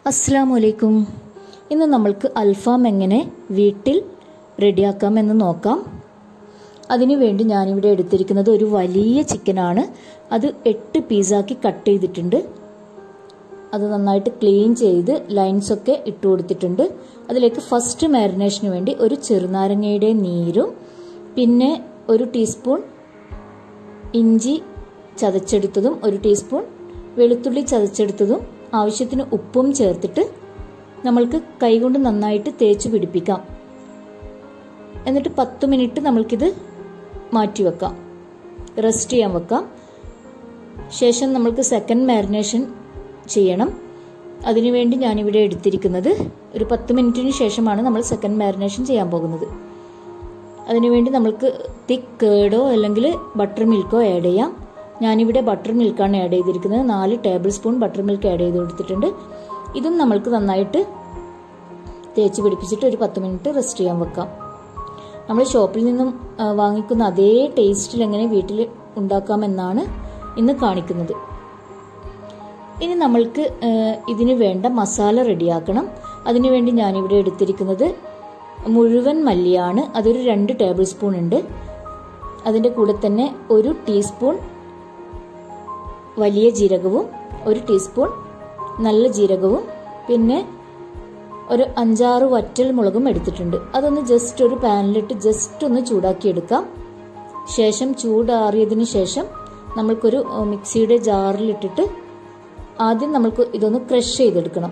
അസ്സാം വലൈക്കും ഇന്ന് നമ്മൾക്ക് അൽഫാം എങ്ങനെ വീട്ടിൽ റെഡിയാക്കാമെന്ന് നോക്കാം അതിനു വേണ്ടി ഞാനിവിടെ എടുത്തിരിക്കുന്നത് ഒരു വലിയ ചിക്കനാണ് അത് എട്ട് പീസാക്കി കട്ട് ചെയ്തിട്ടുണ്ട് അത് നന്നായിട്ട് ക്ലീൻ ചെയ്ത് ലൈൻസ് ഒക്കെ ഇട്ട് കൊടുത്തിട്ടുണ്ട് അതിലേക്ക് ഫസ്റ്റ് മാരിനേഷന് വേണ്ടി ഒരു ചെറുനാരങ്ങയുടെ നീരും പിന്നെ ഒരു ടീസ്പൂൺ ഇഞ്ചി ചതച്ചെടുത്തതും ഒരു ടീസ്പൂൺ വെളുത്തുള്ളി ചതച്ചെടുത്തതും ആവശ്യത്തിന് ഉപ്പും ചേർത്തിട്ട് നമ്മൾക്ക് കൈകൊണ്ട് നന്നായിട്ട് തേച്ച് പിടിപ്പിക്കാം എന്നിട്ട് പത്ത് മിനിറ്റ് നമ്മൾക്കിത് മാറ്റി വെക്കാം റെസ്റ്റ് ചെയ്യാൻ വെക്കാം ശേഷം നമ്മൾക്ക് സെക്കൻഡ് മാരിനേഷൻ ചെയ്യണം അതിനുവേണ്ടി ഞാനിവിടെ എടുത്തിരിക്കുന്നത് ഒരു പത്ത് മിനിറ്റിന് ശേഷമാണ് നമ്മൾ സെക്കൻഡ് മാരിനേഷൻ ചെയ്യാൻ പോകുന്നത് അതിനുവേണ്ടി നമ്മൾക്ക് തിക്ക് കേടോ അല്ലെങ്കിൽ ബട്ടർ മിൽക്കോ ആഡ് ചെയ്യാം ഞാനിവിടെ ബട്ടർ മിൽക്കാണ് ആഡ് ചെയ്തിരിക്കുന്നത് നാല് tablespoon buttermilk add ചെയ്ത് കൊടുത്തിട്ടുണ്ട് ഇതും നമ്മൾക്ക് നന്നായിട്ട് തേച്ച് പിടിപ്പിച്ചിട്ട് ഒരു പത്ത് മിനിറ്റ് റെസ്റ്റ് ചെയ്യാൻ വെക്കാം നമ്മൾ ഷോപ്പിൽ നിന്നും വാങ്ങിക്കുന്ന അതേ ടേസ്റ്റിൽ എങ്ങനെ വീട്ടിൽ ഉണ്ടാക്കാമെന്നാണ് ഇന്ന് കാണിക്കുന്നത് ഇനി നമ്മൾക്ക് ഇതിന് വേണ്ട മസാല റെഡിയാക്കണം അതിനുവേണ്ടി ഞാനിവിടെ എടുത്തിരിക്കുന്നത് മുഴുവൻ മല്ലിയാണ് അതൊരു രണ്ട് ടേബിൾ സ്പൂൺ ഉണ്ട് അതിൻ്റെ കൂടെ തന്നെ ഒരു ടീസ്പൂൺ വലിയ ജീരകവും ഒരു ടീസ്പൂൺ നല്ല ജീരകവും പിന്നെ ഒരു അഞ്ചാറ് വറ്റൽ മുളകും എടുത്തിട്ടുണ്ട് അതൊന്ന് ജസ്റ്റ് ഒരു പാനിലിട്ട് ജസ്റ്റ് ഒന്ന് ചൂടാക്കി എടുക്കാം ശേഷം ചൂടാറിയതിന് ശേഷം നമ്മൾക്കൊരു മിക്സിയുടെ ജാറിലിട്ടിട്ട് ആദ്യം നമ്മൾക്ക് ഇതൊന്ന് ക്രഷ് ചെയ്തെടുക്കണം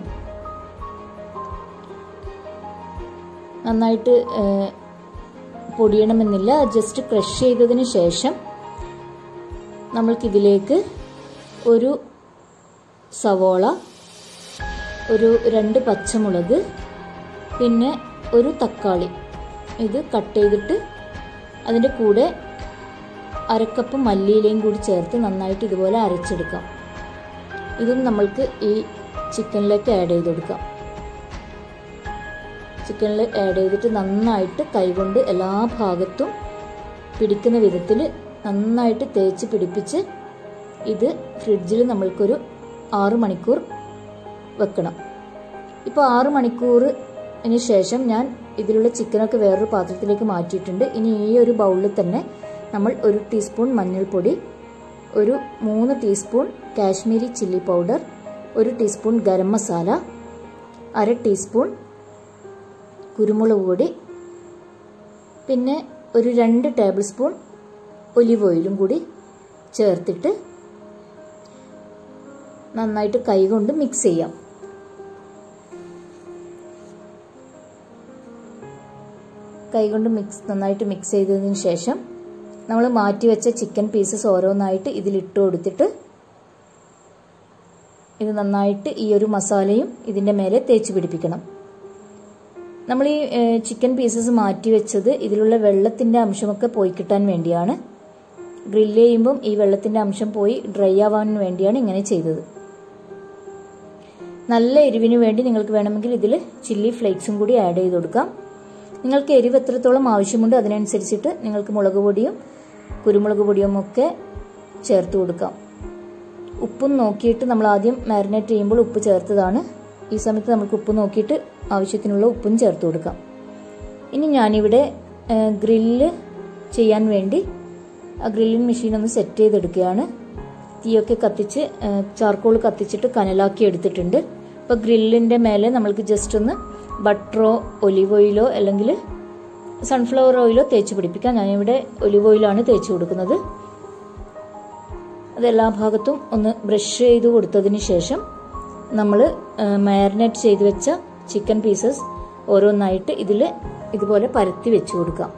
നന്നായിട്ട് പൊടിയണമെന്നില്ല ജസ്റ്റ് ക്രഷ് ചെയ്തതിന് ശേഷം നമ്മൾക്കിതിലേക്ക് ഒരു സവോള ഒരു രണ്ട് പച്ചമുളക് പിന്നെ ഒരു തക്കാളി ഇത് കട്ട് ചെയ്തിട്ട് അതിൻ്റെ കൂടെ അരക്കപ്പ് മല്ലിയിലയും കൂടി ചേർത്ത് നന്നായിട്ട് ഇതുപോലെ അരച്ചെടുക്കാം ഇതും നമ്മൾക്ക് ഈ ചിക്കനിലേക്ക് ആഡ് ചെയ്ത് കൊടുക്കാം ചിക്കനിൽ ആഡ് ചെയ്തിട്ട് നന്നായിട്ട് കൈകൊണ്ട് എല്ലാ ഭാഗത്തും പിടിക്കുന്ന വിധത്തിൽ നന്നായിട്ട് തേച്ച് പിടിപ്പിച്ച് ഇത് ഫ്രിഡ്ജിൽ നമ്മൾക്കൊരു ആറ് മണിക്കൂർ വെക്കണം ഇപ്പോൾ ആറ് മണിക്കൂറിന് ശേഷം ഞാൻ ഇതിലുള്ള ചിക്കനൊക്കെ വേറൊരു പാത്രത്തിലേക്ക് മാറ്റിയിട്ടുണ്ട് ഇനി ഈ ഒരു ബൗളിൽ തന്നെ നമ്മൾ ഒരു ടീസ്പൂൺ മഞ്ഞൾപ്പൊടി ഒരു മൂന്ന് ടീസ്പൂൺ കാശ്മീരി ചില്ലി പൗഡർ ഒരു ടീസ്പൂൺ ഗരം മസാല അര ടീസ്പൂൺ കുരുമുളക് പൊടി പിന്നെ ഒരു രണ്ട് ടേബിൾ സ്പൂൺ ഒലിവ് ഓയിലും കൂടി ചേർത്തിട്ട് നന്നായിട്ട് കൈകൊണ്ട് മിക്സ് ചെയ്യാം കൈകൊണ്ട് മിക്സ് നന്നായിട്ട് മിക്സ് ചെയ്തതിന് ശേഷം നമ്മൾ മാറ്റി വെച്ച ചിക്കൻ പീസസ് ഓരോന്നായിട്ട് ഇതിലിട്ട് കൊടുത്തിട്ട് ഇത് നന്നായിട്ട് ഈ ഒരു മസാലയും ഇതിൻ്റെ മേലെ തേച്ച് പിടിപ്പിക്കണം നമ്മൾ ഈ ചിക്കൻ പീസസ് മാറ്റി വെച്ചത് ഇതിലുള്ള വെള്ളത്തിൻ്റെ അംശമൊക്കെ പോയി കിട്ടാൻ വേണ്ടിയാണ് ഗ്രില്ല് ചെയ്യുമ്പം ഈ വെള്ളത്തിൻ്റെ അംശം പോയി ഡ്രൈ ആവാൻ വേണ്ടിയാണ് ഇങ്ങനെ ചെയ്തത് നല്ല എരിവിന് വേണ്ടി നിങ്ങൾക്ക് വേണമെങ്കിൽ ഇതിൽ ചില്ലി ഫ്ലേക്സും കൂടി ആഡ് ചെയ്ത് കൊടുക്കാം നിങ്ങൾക്ക് എരിവ് എത്രത്തോളം ആവശ്യമുണ്ട് അതിനനുസരിച്ചിട്ട് നിങ്ങൾക്ക് മുളക് പൊടിയും കുരുമുളക് പൊടിയും ഒക്കെ ചേർത്ത് കൊടുക്കാം ഉപ്പും നോക്കിയിട്ട് നമ്മൾ ആദ്യം മാരിനേറ്റ് ചെയ്യുമ്പോൾ ഉപ്പ് ചേർത്തതാണ് ഈ സമയത്ത് നമുക്ക് ഉപ്പ് നോക്കിയിട്ട് ആവശ്യത്തിനുള്ള ഉപ്പും ചേർത്ത് കൊടുക്കാം ഇനി ഞാനിവിടെ ഗ്രില്ല് ചെയ്യാൻ വേണ്ടി ആ ഗ്രില്ലിംഗ് മെഷീൻ ഒന്ന് സെറ്റ് ചെയ്തെടുക്കുകയാണ് തീയൊക്കെ കത്തിച്ച് ചാർക്കോൾ കത്തിച്ചിട്ട് കനലാക്കി എടുത്തിട്ടുണ്ട് അപ്പോൾ ഗ്രില്ലിൻ്റെ മേലെ നമ്മൾക്ക് ജസ്റ്റ് ഒന്ന് ബട്ടറോ ഒലിവ് ഓയിലോ അല്ലെങ്കിൽ സൺഫ്ലവർ ഓയിലോ തേച്ച് പിടിപ്പിക്കാം ഞാനിവിടെ ഒലിവ് ഓയിലാണ് തേച്ച് കൊടുക്കുന്നത് അത് എല്ലാ ഭാഗത്തും ഒന്ന് ബ്രഷ് ചെയ്ത് കൊടുത്തതിന് ശേഷം നമ്മൾ മാരിനേറ്റ് ചെയ്ത് വെച്ച ചിക്കൻ പീസസ് ഓരോന്നായിട്ട് ഇതിൽ ഇതുപോലെ പരത്തി വെച്ച് കൊടുക്കാം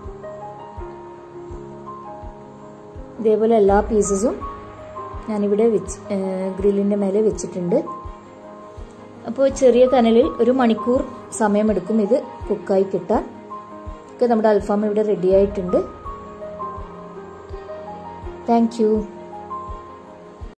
ഇതേപോലെ എല്ലാ പീസസും ഞാനിവിടെ വെച്ച് ഗ്രില്ലിൻ്റെ മേലെ വെച്ചിട്ടുണ്ട് അപ്പോൾ ചെറിയ കനലിൽ ഒരു മണിക്കൂർ സമയമെടുക്കും ഇത് കുക്കായി കിട്ടാൻ ഒക്കെ നമ്മുടെ അൽഫാം ഇവിടെ റെഡി ആയിട്ടുണ്ട് താങ്ക്